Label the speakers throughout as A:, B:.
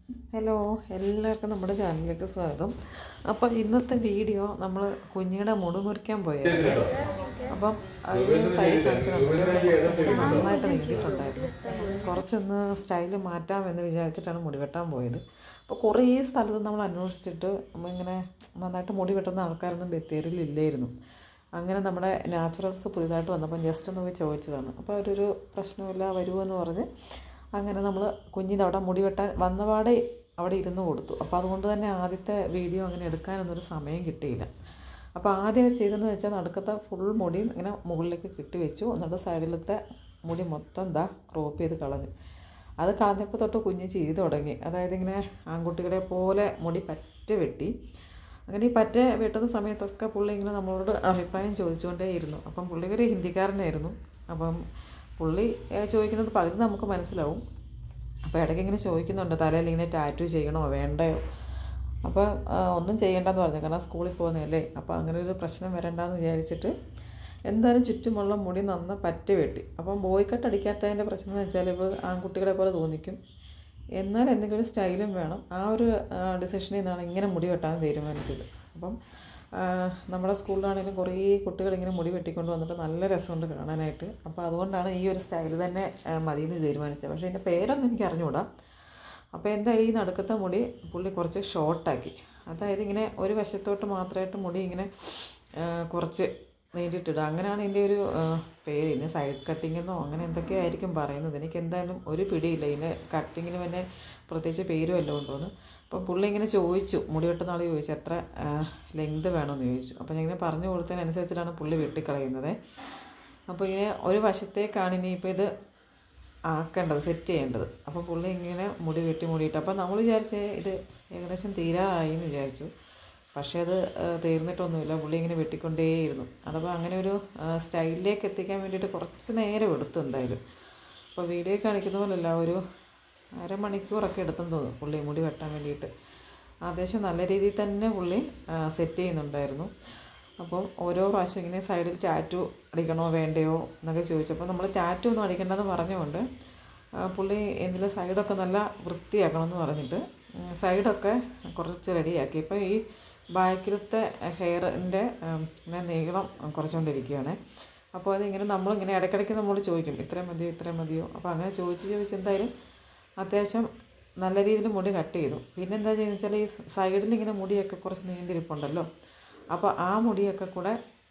A: hello എല്ലാവർക്കും നമ്മുടെ ചാനലിലേക്ക് സ്വാഗതം അപ്പം ഇന്നത്തെ വീഡിയോ നമ്മൾ കുഞ്ഞിയുടെ മുടി മുറിക്കാൻ പോയായിരുന്നു അപ്പം അതിന് സൈഡ് കാണിക്കുന്നുണ്ട് നന്നായിട്ട് നീക്കിയിട്ടുണ്ടായിരുന്നു കുറച്ചൊന്ന് സ്റ്റൈല് മാറ്റാമെന്ന് വിചാരിച്ചിട്ടാണ് മുടി വെട്ടാൻ പോയത് അപ്പോൾ കുറേ സ്ഥലത്ത് നമ്മൾ അന്വേഷിച്ചിട്ട് ഇങ്ങനെ നന്നായിട്ട് മുടി വെട്ടുന്ന ആൾക്കാരൊന്നും ബത്തേരിയിലില്ലായിരുന്നു അങ്ങനെ നമ്മുടെ നാച്ചുറൽസ് പുതിയതായിട്ട് വന്നപ്പം ജസ്റ്റ് ഒന്ന് പോയി ചോദിച്ചതാണ് അപ്പോൾ അവരൊരു പ്രശ്നമില്ല വരുമെന്ന് പറഞ്ഞ് അങ്ങനെ നമ്മൾ കുഞ്ഞിന് അവിടെ മുടി വെട്ടാൻ വന്നപാടെ അവിടെ ഇരുന്ന് കൊടുത്തു അപ്പോൾ അതുകൊണ്ട് തന്നെ ആദ്യത്തെ വീഡിയോ അങ്ങനെ എടുക്കാനൊന്നൊരു സമയം കിട്ടിയില്ല അപ്പോൾ ആദ്യം അവർ ചെയ്തതെന്ന് വെച്ചാൽ നടുക്കത്തെ ഫുൾ മുടി ഇങ്ങനെ മുകളിലേക്ക് കെട്ടി വെച്ചു എന്നിട്ട് സൈഡിലത്തെ മുടി മൊത്തം എന്താ ക്രോപ്പ് ചെയ്ത് കളഞ്ഞു അത് കളഞ്ഞപ്പോൾ തൊട്ട് കുഞ്ഞ് ചെയ്തു തുടങ്ങി അതായത് ഇങ്ങനെ ആൺകുട്ടികളെ പോലെ മുടി പറ്റ വെട്ടി അങ്ങനെ ഈ പറ്റ വെട്ടുന്ന സമയത്തൊക്കെ പുള്ളി ഇങ്ങനെ നമ്മളോട് അഭിപ്രായം ചോദിച്ചുകൊണ്ടേയിരുന്നു അപ്പം പുള്ളിക്കൊരു ഹിന്ദിക്കാരനായിരുന്നു അപ്പം പുള്ളി ഏഹ്, ചോദിക്കുന്നത് പകുതി നമുക്ക് മനസ്സിലാവും അപ്പോൾ ഇടയ്ക്ക് ഇങ്ങനെ ചോദിക്കുന്നുണ്ട് തലയിൽ ഇങ്ങനെ ടാറ്റു ചെയ്യണോ വേണ്ടയോ അപ്പോൾ ആ, ഒന്നും ചെയ്യണ്ടെന്ന് പറഞ്ഞു കാരണം സ്കൂളിൽ പോകുന്നതല്ലേ അപ്പോൾ അങ്ങനെ ഒരു പ്രശ്നം വരണ്ടെന്ന് വിചാരിച്ചിട്ട് എന്തായാലും ചുറ്റുമുള്ള മുടി നന്ന പറ്റ വെട്ടി അപ്പം ബോയ് കട്ട് അടിക്കാത്തതിൻ്റെ പ്രശ്നം എന്ന് വെച്ചാൽ ഇപ്പോൾ ആൺകുട്ടികളെ പോലെ തോന്നിക്കും എന്നാൽ എന്തെങ്കിലും ഒരു സ്റ്റൈലും വേണം ആ ഒരു ഡിസിഷനിൽ നിന്നാണ് ഇങ്ങനെ മുടി വെട്ടാൻ തീരുമാനിച്ചത് അപ്പം ആ, നമ്മുടെ സ്കൂളിലാണെങ്കിലും കുറേ കുട്ടികൾ ഇങ്ങനെ മുടി വെട്ടിക്കൊണ്ട് വന്നിട്ട് നല്ല രസമുണ്ട് കാണാനായിട്ട് അപ്പോൾ അതുകൊണ്ടാണ് ഈ ഒരു സ്റ്റൈൽ തന്നെ ആ, മതിയെന്ന് തീരുമാനിച്ചത് പക്ഷേ എൻ്റെ പേരൊന്നും എനിക്ക് അറിഞ്ഞുകൂടാ അപ്പോൾ എന്തായാലും ഈ നടുക്കത്തെ മുടി പുള്ളി കുറച്ച് ഷോർട്ടാക്കി അതായത് ഇങ്ങനെ ഒരു വശത്തോട്ട് മാത്രമായിട്ട് മുടി ഇങ്ങനെ ആ, കുറച്ച് നീണ്ടിട്ടിടുക അങ്ങനെയാണ് ഇതിൻ്റെ ഒരു ആ, പേര് ഇതിന് സൈഡ് കട്ടിംഗ് എന്നോ അങ്ങനെ എന്തൊക്കെയോ ആയിരിക്കും പറയുന്നത് എനിക്ക് എന്തായാലും ഒരു പിടിയില്ല ഇതിന് കട്ടിങ്ങിന് പിന്നെ പ്രത്യേകിച്ച് പേരും വല്ലതും ഉണ്ടോയെന്ന് അപ്പോൾ പുള്ളി ഇങ്ങനെ ചോദിച്ചു മുടി വെട്ടുന്ന ആൾ ചോദിച്ചു എത്ര ലെങ്ത് വേണമെന്ന് ചോദിച്ചു അപ്പോൾ ഞാൻ ഇങ്ങനെ പറഞ്ഞു കൊടുത്തതിനനുസരിച്ചിട്ടാണ് പുള്ളി വെട്ടിക്കളയുന്നത് അപ്പോൾ ഇങ്ങനെ ഒരു വശത്തേക്കാണ് ഇനിയിപ്പോൾ ഇത് ആക്കേണ്ടത് സെറ്റ് ചെയ്യേണ്ടത് അപ്പോൾ പുള്ളി ഇങ്ങനെ മുടി വെട്ടി മുടിയിട്ട് അപ്പോൾ നമ്മൾ വിചാരിച്ച് ഇത് ഏകദേശം തീരാറായി എന്ന് വിചാരിച്ചു പക്ഷേ അത് ആ, തീർന്നിട്ടൊന്നുമില്ല പുള്ളി ഇങ്ങനെ വെട്ടിക്കൊണ്ടേയിരുന്നു അതപ്പോൾ അങ്ങനെ ഒരു ആ, സ്റ്റൈലിലേക്ക് എത്തിക്കാൻ വേണ്ടിയിട്ട് കുറച്ച് നേരം എടുത്തു എന്തായാലും അപ്പോൾ വീഡിയോ കാണിക്കുന്ന പോലല്ല ഒരു അരമണിക്കൂറൊക്കെ എടുത്തെന്ന് തോന്നുന്നു പുള്ളി മുടി വെട്ടാൻ വേണ്ടിയിട്ട് അത്യാവശ്യം നല്ല രീതിയിൽ തന്നെ പുള്ളി സെറ്റ് ചെയ്യുന്നുണ്ടായിരുന്നു അപ്പം ഓരോ പ്രാവശ്യം ഇങ്ങനെ സൈഡിൽ ടാറ്റു അടിക്കണോ വേണ്ടയോ എന്നൊക്കെ ചോദിച്ചപ്പോൾ നമ്മൾ ടാറ്റു ഒന്നും അടിക്കേണ്ടെന്ന് പറഞ്ഞുകൊണ്ട് ആ, പുള്ളി എന്തിലും സൈഡൊക്കെ നല്ല വൃത്തിയാക്കണമെന്ന് പറഞ്ഞിട്ട് ഉം, സൈഡൊക്കെ കുറച്ച് റെഡിയാക്കി ഇപ്പോൾ ഈ ബാക്കിലത്തെ ഹെയറിൻ്റെ ഇങ്ങനെ നീളം കുറച്ചുകൊണ്ടിരിക്കുകയാണ് അപ്പോൾ അതിങ്ങനെ നമ്മളിങ്ങനെ ഇടയ്ക്കിടയ്ക്ക് നമ്മൾ ചോദിക്കും ഇത്രയും മതിയോ ഇത്രയും മതിയോ അപ്പോൾ അങ്ങനെ ചോദിച്ച് ചോദിച്ച് എന്തായാലും അത്യാവശ്യം നല്ല രീതിയിൽ മുടി കട്ട് ചെയ്തു പിന്നെ എന്താ ചെയ്യുന്നത് വെച്ചാൽ ഈ സൈഡിൽ ഇങ്ങനെ മുടിയൊക്കെ കുറച്ച് നീണ്ടിരിപ്പുണ്ടല്ലോ അപ്പോൾ ആ മുടിയൊക്കെ കൂടെ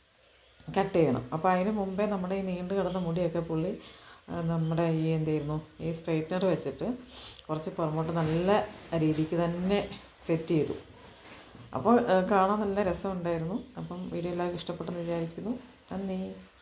A: കട്ട് ചെയ്യണം അപ്പോൾ അതിന് മുമ്പേ നമ്മുടെ ഈ നീണ്ടു കിടന്ന മുടിയൊക്കെ പുള്ളി ആ, നമ്മുടെ ഈ എന്തായിരുന്നു ഈ സ്ട്രെയിറ്റ്നർ വെച്ചിട്ട് കുറച്ച് പുറമോട്ട് നല്ല രീതിക്ക് തന്നെ സെറ്റ് ചെയ്തു അപ്പോൾ ആ, കാണാൻ നല്ല രസമുണ്ടായിരുന്നു അപ്പം വീഡിയോ എല്ലാവർക്കും ഇഷ്ടപ്പെട്ടെന്ന് വിചാരിക്കുന്നു നന്ദി